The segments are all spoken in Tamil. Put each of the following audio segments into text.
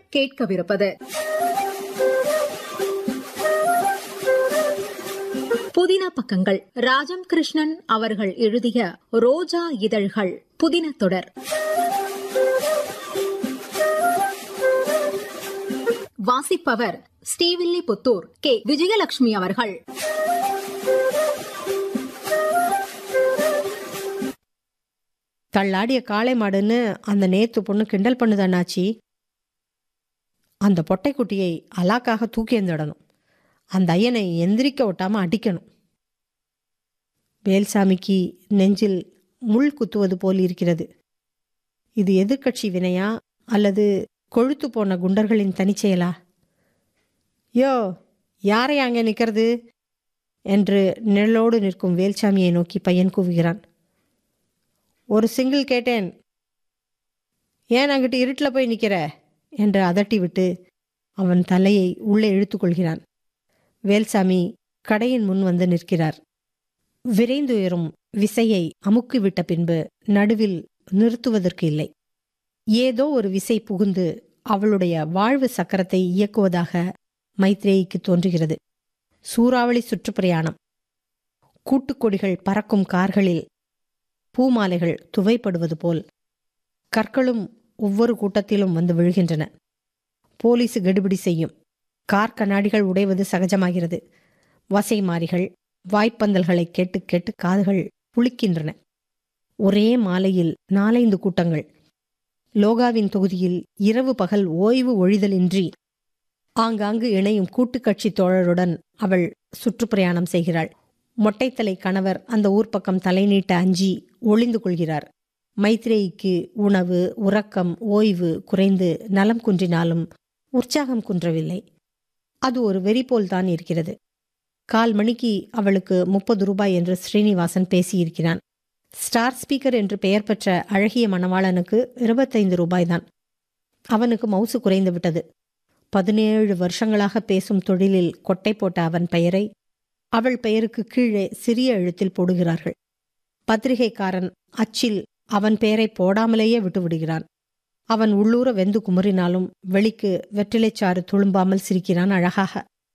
கேட்கவிருப்பது புதின பக்கங்கள் ராஜம் கிருஷ்ணன் அவர்கள் எழுதிய ரோஜா இதழ்கள் புதின தொடர் வாசிப்பவர் ஸ்ரீவில்லிபுத்தூர் கே விஜயலட்சுமி அவர்கள் தள்ளாடிய காளை மாடுன்னு அந்த நேத்து பொண்ணு கிண்டல் பண்ணுது அண்ணாச்சி அந்த பொட்டைக்குட்டியை அலாக்காக தூக்கி எந்திடணும் அந்த ஐயனை எந்திரிக்க ஒட்டாம அடிக்கணும் வேல்சாமிக்கு நெஞ்சில் முள் குத்துவது போல் இருக்கிறது இது எதிர்க்கட்சி வினையா அல்லது கொழுத்து போன குண்டர்களின் தனிச்செயலா யோ யாரை அங்கே நிற்கிறது என்று நிழலோடு நிற்கும் வேல்சாமியை நோக்கி பையன் கூவுகிறான் ஒரு சிங்கிள் கேட்டேன் ஏன் அங்கிட்டு இருட்டில் போய் நிற்கிற என்று அதட்டி விட்டு அவன் தலையை உள்ளே இழுத்துக்கொள்கிறான் வேல்சாமி கடையின் முன் வந்து நிற்கிறார் விரைந்துயரும் விசையை அமுக்கிவிட்ட பின்பு நடுவில் நிறுத்துவதற்கு இல்லை ஏதோ ஒரு விசை புகுந்து அவளுடைய வாழ்வு சக்கரத்தை இயக்குவதாக மைத்ரேயிக்கு தோன்றுகிறது சூறாவளி சுற்றுப்பிரயாணம் கூட்டுக்கொடிகள் பறக்கும் கார்களில் பூமாலைகள் துவைப்படுவது போல் கற்களும் ஒவ்வொரு கூட்டத்திலும் வந்து விழுகின்றன போலீஸ் கெடுபிடி செய்யும் கார் கண்ணாடிகள் உடைவது சகஜமாகிறது வசை மாறிகள் வாய்ப்பந்தல்களை கேட்டு கேட்டு காதுகள் புளிக்கின்றன ஒரே மாலையில் நாலைந்து கூட்டங்கள் லோகாவின் தொகுதியில் இரவு பகல் ஓய்வு ஒழிதலின்றி ஆங்காங்கு இணையும் கூட்டுக்கட்சி தோழருடன் அவள் சுற்றுப்பிரயாணம் செய்கிறாள் மொட்டைத்தலை கணவர் அந்த ஊர் பக்கம் தலை நீட்ட அஞ்சி ஒளிந்து கொள்கிறார் மைத்ரேயிக்கு உணவு உறக்கம் ஓய்வு குறைந்து நலம் குன்றினாலும் உற்சாகம் குன்றவில்லை அது ஒரு வெறி போல்தான் இருக்கிறது கால் மணிக்கு அவளுக்கு முப்பது ரூபாய் என்று ஸ்ரீனிவாசன் பேசியிருக்கிறான் ஸ்டார் ஸ்பீக்கர் என்று பெயர் பெற்ற அழகிய மணவாளனுக்கு இருபத்தைந்து ரூபாய்தான் அவனுக்கு மவுசு குறைந்து விட்டது பதினேழு வருஷங்களாக பேசும் தொழிலில் கொட்டை போட்ட அவன் பெயரை அவள் பெயருக்கு கீழே சிறிய எழுத்தில் போடுகிறார்கள் பத்திரிகைக்காரன் அச்சில் அவன் பெயரை போடாமலேயே விட்டு விடுகிறான் அவன் உள்ளூர வெந்து குமுறினாலும் வெளிக்கு வெற்றிலைச்சாறு துளும்பாமல் சிரிக்கிறான் அழகாக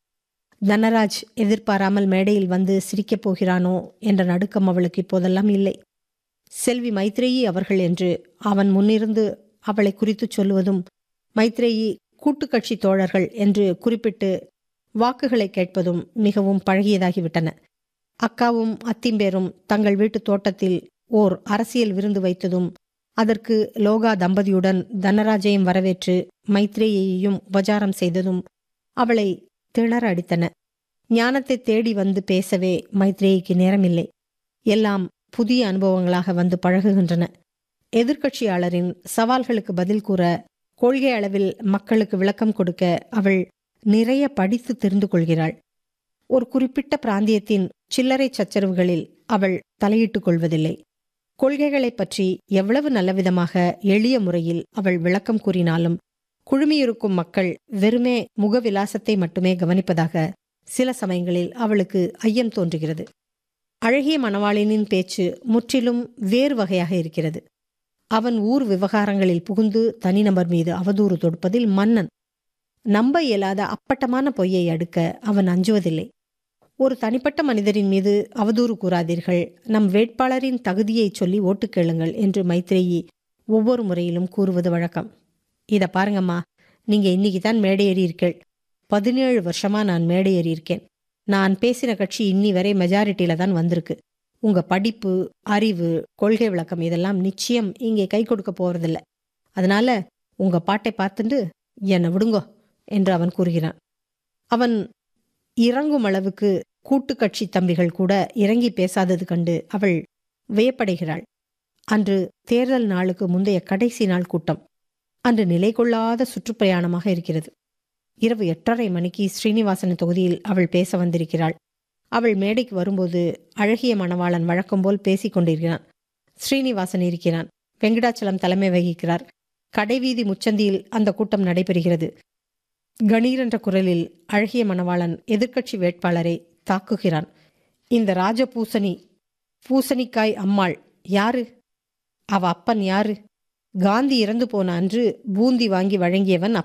தனராஜ் எதிர்பாராமல் மேடையில் வந்து சிரிக்கப் போகிறானோ என்ற நடுக்கம் அவளுக்கு இப்போதெல்லாம் இல்லை செல்வி மைத்ரேயி அவர்கள் என்று அவன் முன்னிருந்து அவளை குறித்துச் சொல்லுவதும் மைத்ரேயி கூட்டுக்கட்சி தோழர்கள் என்று குறிப்பிட்டு வாக்குகளை கேட்பதும் மிகவும் பழகியதாகிவிட்டன அக்காவும் அத்திம்பேரும் தங்கள் வீட்டு தோட்டத்தில் ஓர் அரசியல் விருந்து வைத்ததும் அதற்கு லோகா தம்பதியுடன் தனராஜையும் வரவேற்று மைத்ரேயையும் உபசாரம் செய்ததும் அவளை திணற அடித்தன ஞானத்தை தேடி வந்து பேசவே மைத்ரேயிக்கு நேரமில்லை எல்லாம் புதிய அனுபவங்களாக வந்து பழகுகின்றன எதிர்க்கட்சியாளரின் சவால்களுக்கு பதில் கூற கொள்கை அளவில் மக்களுக்கு விளக்கம் கொடுக்க அவள் நிறைய படித்து தெரிந்து கொள்கிறாள் ஒரு குறிப்பிட்ட பிராந்தியத்தின் சில்லறை சச்சரவுகளில் அவள் தலையிட்டுக் கொள்வதில்லை கொள்கைகளைப் பற்றி எவ்வளவு நல்லவிதமாக எளிய முறையில் அவள் விளக்கம் கூறினாலும் குழுமியிருக்கும் மக்கள் வெறுமே முகவிலாசத்தை மட்டுமே கவனிப்பதாக சில சமயங்களில் அவளுக்கு ஐயம் தோன்றுகிறது அழகிய மணவாளினின் பேச்சு முற்றிலும் வேறு வகையாக இருக்கிறது அவன் ஊர் விவகாரங்களில் புகுந்து தனிநபர் மீது அவதூறு தொடுப்பதில் மன்னன் நம்ப இயலாத அப்பட்டமான பொய்யை அடுக்க அவன் அஞ்சுவதில்லை ஒரு தனிப்பட்ட மனிதரின் மீது அவதூறு கூறாதீர்கள் நம் வேட்பாளரின் தகுதியை சொல்லி ஓட்டு கேளுங்கள் என்று மைத்ரேயி ஒவ்வொரு முறையிலும் கூறுவது வழக்கம் இத பாருங்கம்மா நீங்க இன்னைக்கு தான் மேடையேறி இருக்கீள் பதினேழு வருஷமா நான் மேடையேறி இருக்கேன் நான் பேசின கட்சி இன்னி வரை மெஜாரிட்டியில தான் வந்திருக்கு உங்க படிப்பு அறிவு கொள்கை விளக்கம் இதெல்லாம் நிச்சயம் இங்கே கை கொடுக்க போறதில்ல அதனால உங்க பாட்டை பார்த்துட்டு என்னை விடுங்கோ என்று அவன் கூறுகிறான் அவன் இறங்கும் அளவுக்கு கூட்டுக்கட்சி தம்பிகள் கூட இறங்கி பேசாதது கண்டு அவள் வியப்படைகிறாள் அன்று தேர்தல் நாளுக்கு முந்தைய கடைசி நாள் கூட்டம் அன்று நிலை கொள்ளாத சுற்றுப்பிரயாணமாக இருக்கிறது இரவு எட்டரை மணிக்கு ஸ்ரீனிவாசன் தொகுதியில் அவள் பேச வந்திருக்கிறாள் அவள் மேடைக்கு வரும்போது அழகிய மணவாளன் வழக்கம் போல் பேசிக் கொண்டிருக்கிறான் ஸ்ரீனிவாசன் இருக்கிறான் வெங்கடாச்சலம் தலைமை வகிக்கிறார் கடைவீதி முச்சந்தியில் அந்த கூட்டம் நடைபெறுகிறது கணீர் என்ற குரலில் அழகிய மணவாளன் எதிர்க்கட்சி வேட்பாளரை தாக்குகிறான் இந்த ராஜபூசணி பூசணிக்காய் அம்மாள் யாரு அவ அப்பன் யாரு காந்தி இறந்து போன அன்று பூந்தி வாங்கி வழங்கியவன்